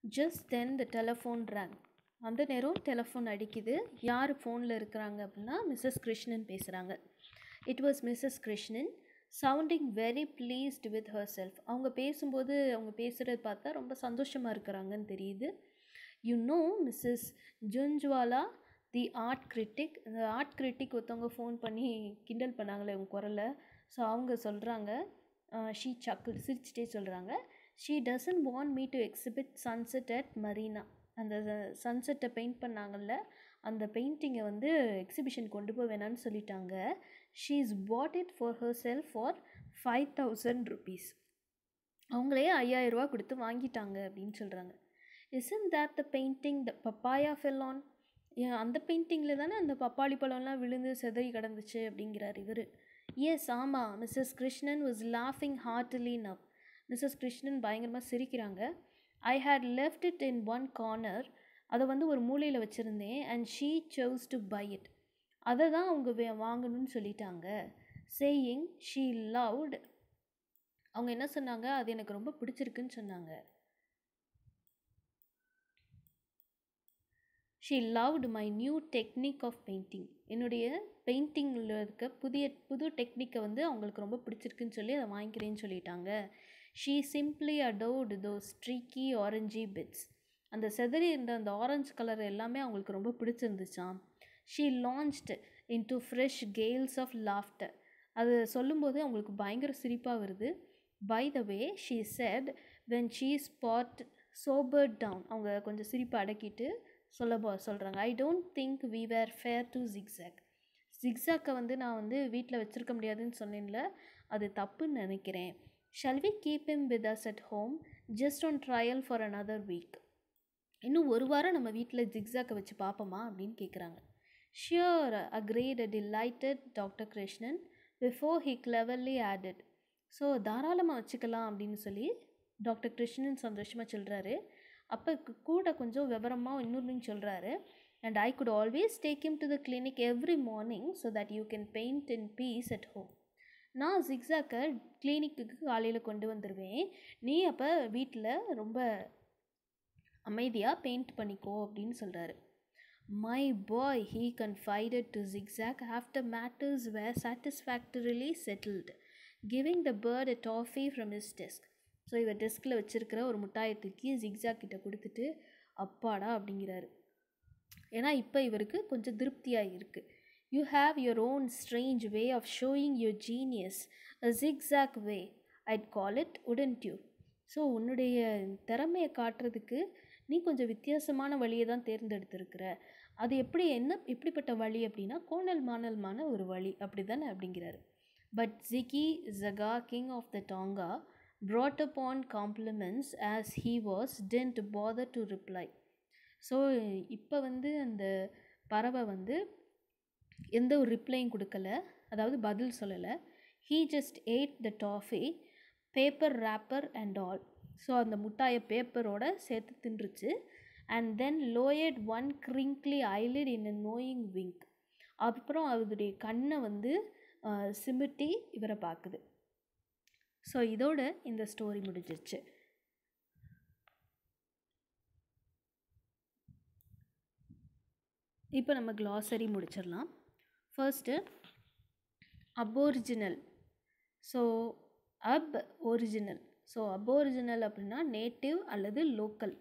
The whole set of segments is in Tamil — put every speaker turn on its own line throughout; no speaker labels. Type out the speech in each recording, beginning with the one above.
ஜஸ்ட் தென் த டெலஃபோன் ரேங் அந்த நேரம் டெலஃபோன் அடிக்குது யார் ஃபோனில் இருக்கிறாங்க அப்படின்னா மிஸ்ஸஸ் கிருஷ்ணன் பேசுகிறாங்க it was Mrs Krishnan sounding very pleased with her self அவங்க பேசும்போது அவங்க பேசுகிறது பார்த்தா ரொம்ப சந்தோஷமாக இருக்கிறாங்கன்னு தெரியுது you know Mrs Jhunjhunwala the art critic இந்த ஆர்ட் கிரிட்டிக் ஒருத்தவங்க ஃபோன் பண்ணி கிண்டல் பண்ணாங்களே உங்கள் குரலை ஸோ அவங்க சொல்கிறாங்க ஷீ சக்கு சிரிச்சிட்டே சொல்கிறாங்க she doesn't want me to exhibit sunset at Marina அந்த சன்செட்டை பெயிண்ட் பண்ணாங்கல்ல அந்த பெயிண்டிங்கை வந்து எக்ஸிபிஷன் கொண்டு போக வேணான்னு சொல்லிட்டாங்க she is bought it for her self for five thousand rupees அவங்களே ஐயாயிரரூவா கொடுத்து வாங்கிட்டாங்க அப்படின்னு சொல்கிறாங்க isn't that the painting the papaya fell on அந்த பெயிண்டிங்கில் தானே அந்த பப்பாளி பழம்லாம் விழுந்து செதறி கிடந்துச்சு அப்படிங்கிறார் இவர் எஸ் ஆமாம் மிஸ்ஸஸ் கிருஷ்ணன் வாஸ் லாஃபிங் ஹார்ட்லி நவ் மிஸ்ஸஸ் கிருஷ்ணன் பயங்கரமாக சிரிக்கிறாங்க I had left it in one corner அதை வந்து ஒரு மூலையில் வச்சுருந்தேன் and she chose to buy it அதை தான் அவங்க வே வாங்கணும்னு சொல்லிட்டாங்க சேயிங் ஷீ லவ்ட் அவங்க என்ன சொன்னாங்க அது எனக்கு ரொம்ப பிடிச்சிருக்குன்னு சொன்னாங்க she loved my new technique of painting என்னுடைய பெயிண்டிங்கில் இருக்க புதிய புது டெக்னிக்கை வந்து அவங்களுக்கு ரொம்ப பிடிச்சிருக்குன்னு சொல்லி அதை வாங்கிக்கிறேன்னு சொல்லிட்டாங்க ஷீ சிம்ப்ளி அடோவ்டு தோ ஸ்ட்ரீக்கி ஆரஞ்சி பிட்ஸ் அந்த செதறி இருந்த அந்த ஆரஞ்சு கலர் எல்லாமே அவங்களுக்கு ரொம்ப பிடிச்சிருந்துச்சாம் she launched into fresh gales of laughter அது சொல்லும்போது அவங்களுக்கு பயங்கர சிரிப்பாக வருது by the way she said when she spot sobered down அவங்க கொஞ்சம் சிரிப்பை அடக்கிட்டு சொல்ல போ சொல்கிறாங்க I don't think we were fair to Jigsaw ஜிக்ஸாக்கை வந்து நான் வந்து வீட்டில் வச்சுருக்க முடியாதுன்னு சொன்னேன்ல அது தப்புன்னு நினைக்கிறேன் shall we keep him with us at home just on trial for another week இன்னும் ஒரு வாரம் நம்ம வீட்டில் ஜிக்ஸாக்கை வச்சு பார்ப்போமா அப்படின்னு கேட்குறாங்க sure agreed delighted doctor Krishnan before he cleverly added so தாராளமாக வச்சுக்கலாம் அப்படின்னு சொல்லி டாக்டர் கிருஷ்ணன் சந்தோஷமாக சொல்கிறாரு அப்போ கூட கொஞ்சம் விவரமாக இன்னொன்று சொல்கிறாரு and I could always take him to the clinic every morning so that you can paint in peace at home நான் ஜிக்ஸாக்கை கிளினிக்குக்கு காலையில் கொண்டு வந்துடுவேன் நீ அப்போ வீட்டில் ரொம்ப அமைதியாக பெயிண்ட் பண்ணிக்கோ அப்படின்னு சொல்கிறாரு my boy he confided to Jigsaw after matters were satisfactorily settled giving the bird a toffee from his desk so இவர் டெஸ்கில் வச்சுருக்கிற ஒரு முட்டாயை தூக்கி ஜிக்ஸாக் கிட்ட கொடுத்துட்டு அப்பாடா அப்படிங்கிறாரு ஏன்னா இப்போ இவருக்கு கொஞ்சம் திருப்தியாக இருக்குது you have your own strange way of showing your genius a Jigsaw way I'd call it wouldn't you so உன்னுடைய திறமையை காட்டுறதுக்கு நீ கொஞ்சம் வித்தியாசமான வழியை தான் தேர்ந்தெடுத்திருக்கிற அது எப்படி என்ன எப்படிப்பட்ட வழி அப்படின்னா கோணல் மானல்மான ஒரு வழி அப்படி தானே அப்படிங்கிறாரு பட் ஜிகி ஜகா கிங் ஆஃப் த டாங்கா brought upon compliments as he was didn't bother to reply so இப்போ வந்து அந்த பறவை வந்து எந்த ஒரு ரிப்ளையும் கொடுக்கல அதாவது பதில் சொல்லலை he just ate the toffee paper wrapper and all so அந்த முட்டாயை பேப்பரோட சேர்த்து தின்றுச்சு and then lowered one crinkly eyelid in a knowing wink அப்புறம் அதோடைய கண்ணை வந்து சிமிட்டி இவரை பார்க்குது ஸோ இதோட இந்த ஸ்டோரி முடிஞ்சிருச்சு இப்போ நம்ம க்ளாசரி முடிச்சிடலாம் first aboriginal so ab original so aboriginal அப்படின்னா நேட்டிவ் அல்லது லோக்கல்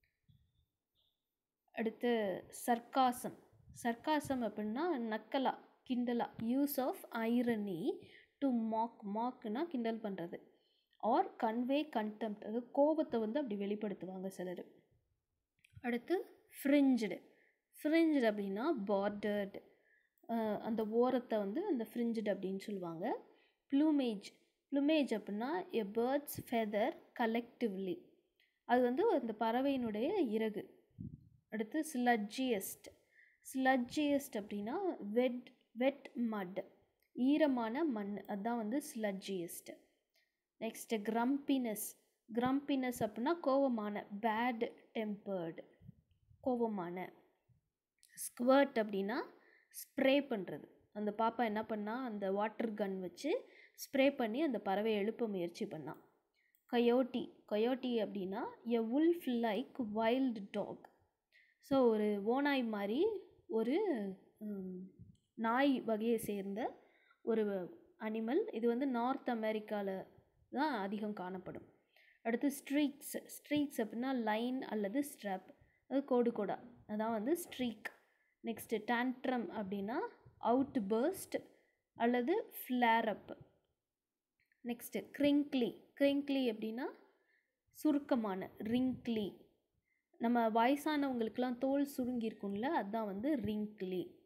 அடுத்து சர்க்காசம் சர்க்காசம் அப்படின்னா நக்கலா கிண்டலா use of irony to mock மாக்னா கிண்டல் பண்ணுறது ஆர் கன்வே கண்டெம்ட் அது கோபத்தை வந்து அப்படி வெளிப்படுத்துவாங்க சிலர் அடுத்து ஃப்ரிஞ்சுடு ஃப்ரிஞ்சுடு அப்படின்னா பார்டர்டு அந்த ஓரத்தை வந்து அந்த ஃப்ரிஞ்சுடு அப்படின்னு சொல்லுவாங்க ப்ளூமேஜ் ப்ளூமேஜ் அப்படின்னா எ பேர்ட்ஸ் ஃபெதர் கலெக்டிவ்லி அது வந்து அந்த பறவையினுடைய இறகு அடுத்து ஸ்லட்ஜியஸ்ட் ஸ்லட்ஜியஸ்ட் அப்படின்னா வெட் வெட் மட் ஈரமான மண் அதுதான் வந்து ஸ்லட்ஜியஸ்ட் நெக்ஸ்ட்டு க்ரம்பினஸ் க்ரம்பினஸ் அப்படின்னா கோவமான பேட் டெம்பர்டு கோவமான ஸ்குவர்ட் அப்படின்னா ஸ்ப்ரே பண்ணுறது அந்த பாப்பா என்ன பண்ணால் அந்த வாட்டர் கன் வச்சு ஸ்ப்ரே பண்ணி அந்த பறவையை எழுப்ப முயற்சி பண்ணான் கயோட்டி கயோட்டி அப்படின்னா a wolf like wild dog so ஒரு ஓநாய் மாதிரி ஒரு ம், நாய் வகையை சேர்ந்த ஒரு அனிமல் இது வந்து நார்த் அமெரிக்காவில் தான் அதிகம் காணப்படும் அடுத்து ஸ்ட்ரீக்ஸ் ஸ்ட்ரீக்ஸ் அப்படின்னா லைன் அல்லது ஸ்ட்ராப் அது கோடு கோடா அதான் வந்து ஸ்ட்ரீக் நெக்ஸ்ட்டு டேண்ட்ரம் அப்படின்னா அவுட் பர்ஸ்ட் அல்லது flare up next crinkly crinkly அப்படின்னா சுருக்கமான ரிங்க்லி நம்ம வயசானவங்களுக்கெல்லாம் தோல் சுருங்கி இருக்கும்ல அதுதான் வந்து ரிங்க்லி